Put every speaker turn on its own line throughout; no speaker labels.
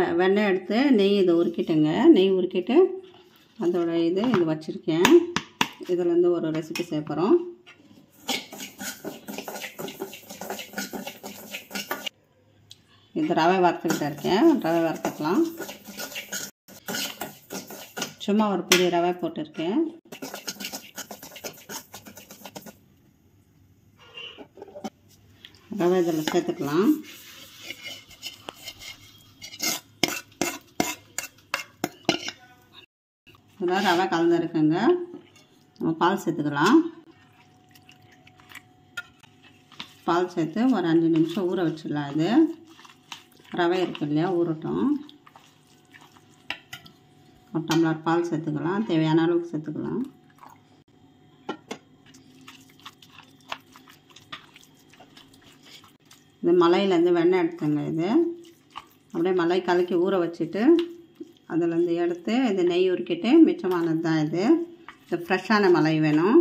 வெ வெண்ணெய் எடுத்து நெய் இதை உருக்கிட்டேங்க நெய் உருக்கிட்டு அதோட இது இது வச்சுருக்கேன் இதுலேருந்து ஒரு ரெசிபி செய்ய போகிறோம் இது ரவை வறுத்துக்கிட்டு இருக்கேன் ரவை வறுத்துக்கலாம் சும்மா ஒரு பிடி ரவை போட்டிருக்கேன் ரவை இதில் சேர்த்துக்கலாம் இதில் ரவை கலந்துருக்குங்க நம்ம பால் சேர்த்துக்கலாம் பால் சேர்த்து ஒரு அஞ்சு நிமிஷம் ஊற வச்சிடலாம் இது ரவை இருக்கு இல்லையா ஊறட்டும் ஒரு டம்ளர் பால் சேர்த்துக்கலாம் தேவையான அளவுக்கு சேர்த்துக்கலாம் இது மலையிலேருந்து வெண்ணெய் எடுத்தேங்க இது அப்படியே மலை கலக்கி ஊற வச்சுட்டு அதுலேருந்து எடுத்து இது நெய் உருக்கிட்டு மிச்சமானது தான் இது இது ஃப்ரெஷ்ஷான மலை வேணும்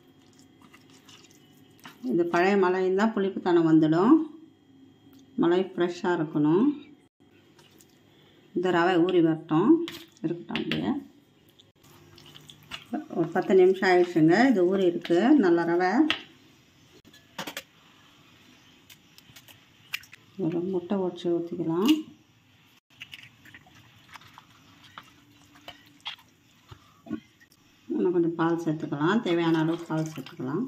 இது பழைய மலை இருந்தால் புளிப்புத்தனம் வந்துடும் மலை ஃப்ரெஷ்ஷாக இருக்கணும் இந்த ரவை ஊறி வரட்டும் இருக்கட்டும் அப்படியே ஒரு பத்து நிமிஷம் ஆயிடுச்சுங்க இது ஊறி இருக்குது நல்ல ரவை ஒரு முட்டை உடச்சி ஊற்றிக்கலாம் இன்னும் கொஞ்சம் பால் சேர்த்துக்கலாம் தேவையான அளவு பால் சேர்த்துக்கலாம்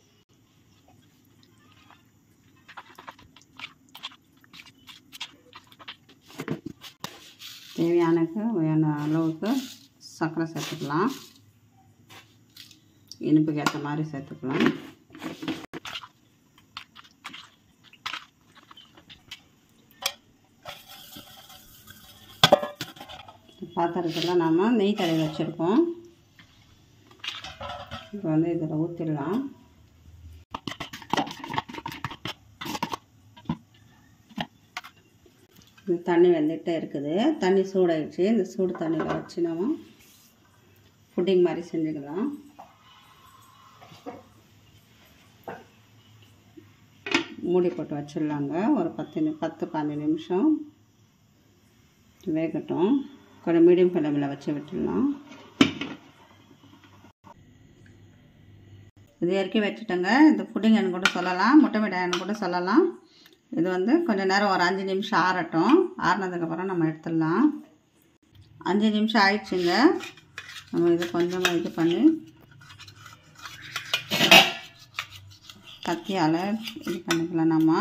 தேவையானக்கு வேண அளவுக்கு சர்க்கரை சேர்த்துக்கலாம் இனிப்புக்கு ஏற்ற மாதிரி சேர்த்துக்கலாம் பாத்திரத்தில் நம்ம நெய் தடவி வச்சுருக்கோம் இப்போ வந்து இதில் ஊற்றிடலாம் இது தண்ணி வந்துகிட்டே இருக்குது தண்ணி சூடாயிடுச்சு இந்த சூடு தண்ணியில் வச்சு நம்ம புட்டிங் மாதிரி செஞ்சுக்கலாம் மூடி போட்டு வச்சிடலாங்க ஒரு பத்து நி- பத்து பன்னெண்டு நிமிஷம் வேகட்டும் கொஞ்சம் மீடியம் ஃப்ளேமில் வச்சு விட்டுடலாம் இது இறக்கி வச்சுட்டேங்க இந்த புடிங்கன்னு கூட சொல்லலாம் முட்டை மிட்டாயின்னு கூட சொல்லலாம் இது வந்து கொஞ்சம் நேரம் ஒரு அஞ்சு நிமிஷம் ஆறட்டும் ஆறினதுக்கப்புறம் நம்ம எடுத்துடலாம் அஞ்சு நிமிஷம் ஆயிடுச்சுங்க நம்ம இது கொஞ்சமாக இது பண்ணி கத்தியால் இது பண்ணிக்கலாம் நம்ம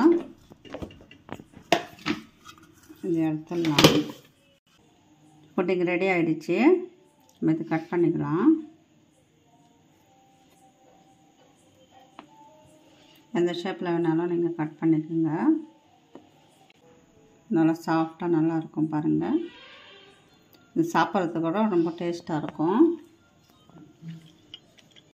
இது எடுத்துடலாம் புட்டிங் ரெடி ஆகிடுச்சு நம்ம இது கட் பண்ணிக்கலாம் எந்த ஷேப்பில் வேணாலும் நீங்கள் கட் பண்ணிக்கோங்க நல்லா சாஃப்டாக நல்லா இருக்கும் பாருங்கள் இது சாப்பிட்றதுக்கு கூட ரொம்ப டேஸ்ட்டாக இருக்கும்